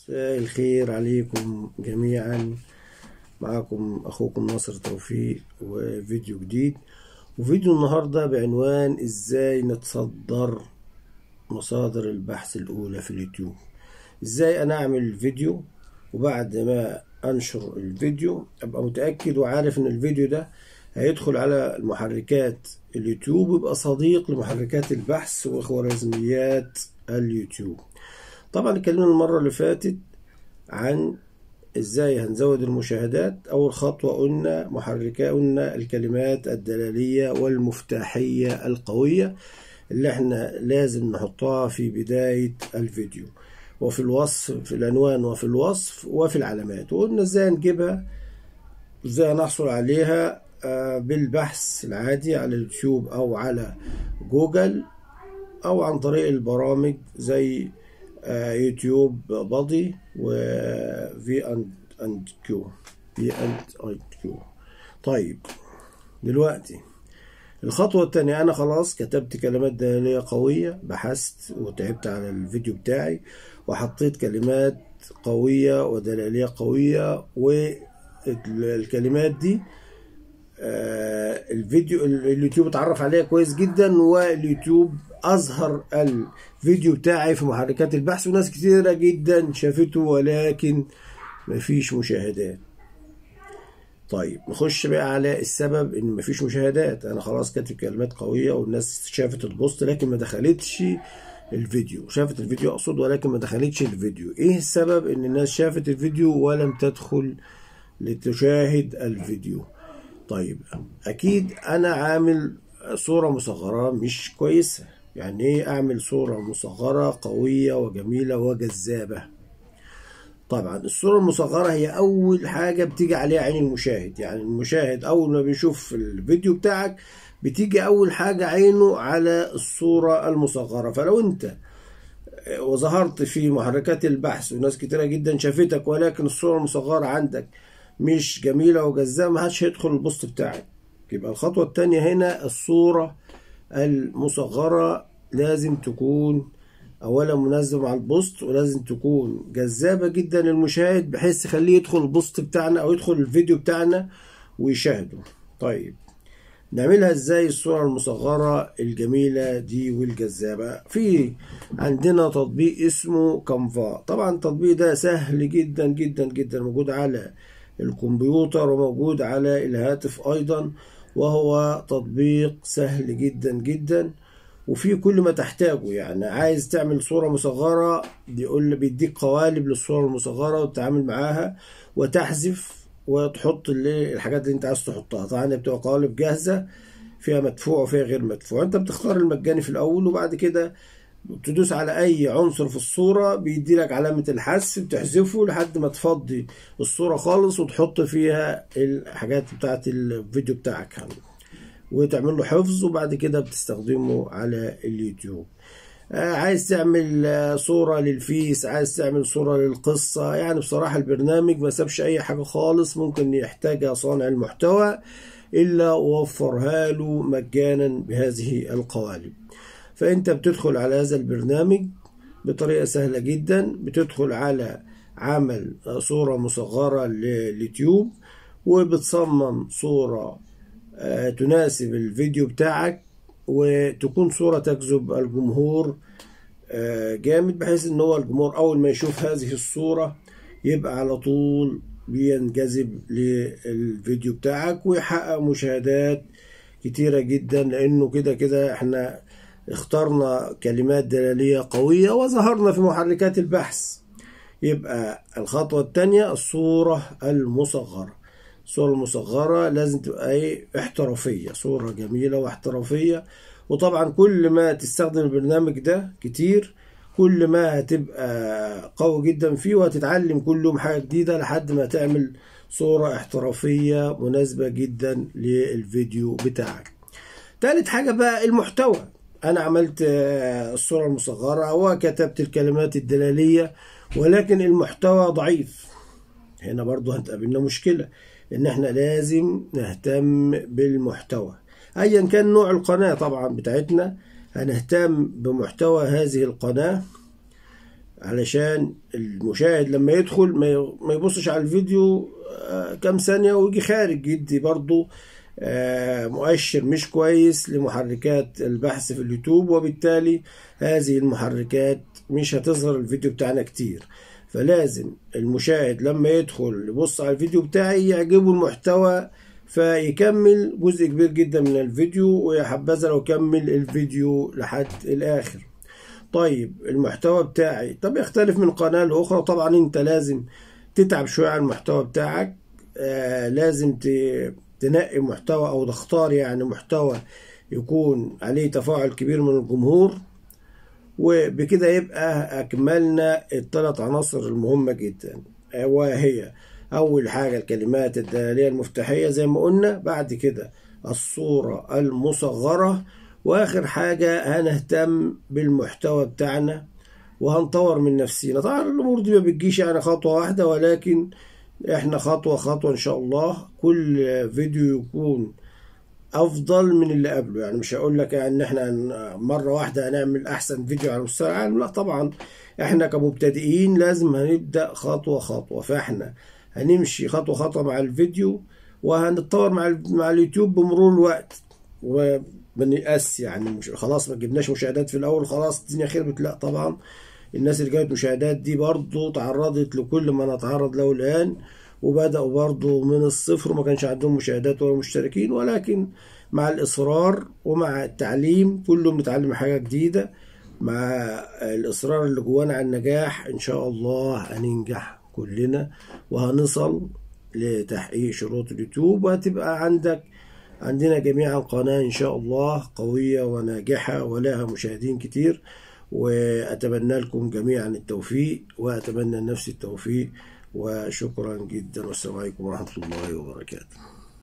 مساء الخير عليكم جميعا معكم أخوكم ناصر توفيق وفيديو جديد وفيديو النهاردة بعنوان إزاي نتصدر مصادر البحث الأولى في اليوتيوب إزاي أنا أعمل فيديو وبعد ما أنشر الفيديو أبقى متأكد وعارف إن الفيديو ده هيدخل على المحركات اليوتيوب ويبقى صديق لمحركات البحث وخوارزميات اليوتيوب طبعا اتكلمنا المرة اللي فاتت عن ازاي هنزود المشاهدات اول خطوة قلنا محركة قلنا الكلمات الدلالية والمفتاحية القوية اللي احنا لازم نحطها في بداية الفيديو وفي الوصف في العنوان وفي الوصف وفي العلامات وقلنا ازاي نجيبها ازاي نحصل عليها بالبحث العادي على اليوتيوب او على جوجل او عن طريق البرامج زي يوتيوب بادي وفي اند اند كيو في اند اند كيو طيب دلوقتي الخطوة التانية أنا خلاص كتبت كلمات دلالية قوية بحثت وتعبت على الفيديو بتاعي وحطيت كلمات قوية ودلالية قوية والكلمات دي الفيديو اليوتيوب اتعرف عليها كويس جدا واليوتيوب اظهر الفيديو بتاعي في محركات البحث وناس كتيرة جدا شافته ولكن مفيش مشاهدات طيب نخش بقى على السبب ان مفيش مشاهدات انا خلاص كاتب كلمات قوية والناس شافت البوست لكن ما دخلتش الفيديو شافت الفيديو اقصد ولكن ما دخلتش الفيديو ايه السبب ان الناس شافت الفيديو ولم تدخل لتشاهد الفيديو طيب اكيد انا عامل صورة مصغرة مش كويسة يعني ايه اعمل صورة مصغرة قوية وجميلة وجذابة طبعا الصورة المصغرة هي اول حاجة بتيجي عليها عين المشاهد يعني المشاهد اول ما بيشوف الفيديو بتاعك بتيجي اول حاجة عينه على الصورة المصغرة فلو انت وظهرت في محركات البحث وناس كتيرة جدا شافتك ولكن الصورة المصغرة عندك مش جميلة وجذابة محدش هيدخل البوست بتاعك يبقى الخطوة التانية هنا الصورة المصغرة لازم تكون أولا مناسبة مع البوست ولازم تكون جذابة جدا للمشاهد بحيث تخليه يدخل البوست بتاعنا أو يدخل الفيديو بتاعنا ويشاهده طيب نعملها ازاي الصورة المصغرة الجميلة دي والجذابة في عندنا تطبيق اسمه كانفا طبعا التطبيق ده سهل جدا جدا جدا موجود على الكمبيوتر وموجود على الهاتف ايضا وهو تطبيق سهل جدا جدا وفي كل ما تحتاجه يعني عايز تعمل صورة مصغرة بيقول بيديك قوالب للصور المصغرة وتتعامل معاها وتحذف وتحط اللي الحاجات اللي انت عايز تحطها طبعا بتبقى قوالب جاهزة فيها مدفوع وفيها غير مدفوع انت بتختار المجاني في الاول وبعد كده تدوس على اي عنصر في الصورة بيدي لك علامة الحذف بتحذفه لحد ما تفضي الصورة خالص وتحط فيها الحاجات بتاعت الفيديو بتاعك يعني. وتعمل له حفظ وبعد كده بتستخدمه على اليوتيوب آه عايز تعمل آه صورة للفيس عايز تعمل صورة للقصة يعني بصراحة البرنامج ما سابش اي حاجة خالص ممكن يحتاجها صانع المحتوى الا وفرها له مجانا بهذه القوالب فانت بتدخل على هذا البرنامج بطريقة سهلة جدا بتدخل على عمل صورة مصغرة لليوتيوب وبتصمم صورة تناسب الفيديو بتاعك وتكون صورة تجذب الجمهور جامد بحيث ان هو الجمهور اول ما يشوف هذه الصورة يبقى على طول بينجذب للفيديو بتاعك ويحقق مشاهدات كتيرة جدا لانه كده كده احنا اخترنا كلمات دلالية قوية وظهرنا في محركات البحث يبقى الخطوة الثانية الصورة المصغرة الصورة المصغرة لازم تبقى ايه احترافية صورة جميلة واحترافية وطبعا كل ما تستخدم البرنامج ده كتير كل ما هتبقى قوي جدا فيه وهتتعلم كل يوم حاجة جديدة لحد ما تعمل صورة احترافية مناسبة جدا للفيديو بتاعك تالت حاجة بقى المحتوى انا عملت الصورة المصغرة وكتبت الكلمات الدلالية ولكن المحتوى ضعيف هنا برضو هتقابلنا مشكلة ان احنا لازم نهتم بالمحتوى ايا كان نوع القناة طبعا بتاعتنا هنهتم بمحتوى هذه القناة علشان المشاهد لما يدخل ما يبصش على الفيديو كام ثانية ويجي خارج يدي برضه مؤشر مش كويس لمحركات البحث في اليوتيوب وبالتالي هذه المحركات مش هتظهر الفيديو بتاعنا كتير فلازم المشاهد لما يدخل يبص على الفيديو بتاعي يعجبه المحتوى فيكمل جزء كبير جدا من الفيديو ويا حبذا لو كمل الفيديو لحد الآخر طيب المحتوى بتاعي طب يختلف من قناة لأخرى طبعا انت لازم تتعب شوية على المحتوى بتاعك آه لازم تنقي محتوى او تختار يعني محتوى يكون عليه تفاعل كبير من الجمهور وبكده يبقى أكملنا الثلاث عناصر المهمة جدا وهي أول حاجة الكلمات الدلالية المفتاحية زي ما قلنا بعد كده الصورة المصغرة وآخر حاجة هنهتم بالمحتوى بتاعنا وهنطور من نفسنا طبعا الأمور دي ما بتجيش يعني خطوة واحدة ولكن احنا خطوة خطوة إن شاء الله كل فيديو يكون افضل من اللي قبله يعني مش هقول لك ان احنا مره واحده هنعمل احسن فيديو على مستوى العالم لا طبعا احنا كمبتدئين لازم هنبدا خطوه خطوه فاحنا هنمشي خطوه خطوه مع الفيديو وهنتطور مع مع اليوتيوب بمرور الوقت وبنيأس يعني مش خلاص ما جبناش مشاهدات في الاول خلاص الدنيا خربت لا طبعا الناس اللي جابت مشاهدات دي برضو تعرضت لكل ما نتعرض له الان وبدأوا برضو من الصفر وما كانش عندهم مشاهدات ولا مشتركين ولكن مع الإصرار ومع التعليم كلهم بنتعلم حاجة جديدة مع الإصرار اللي جوانا على النجاح إن شاء الله هننجح كلنا وهنصل لتحقيق شروط اليوتيوب وهتبقى عندك عندنا جميعا قناة إن شاء الله قوية وناجحة ولها مشاهدين كتير وأتمنى لكم جميعا التوفيق وأتمنى لنفسي التوفيق وشكرا جدا والسلام عليكم ورحمة الله وبركاته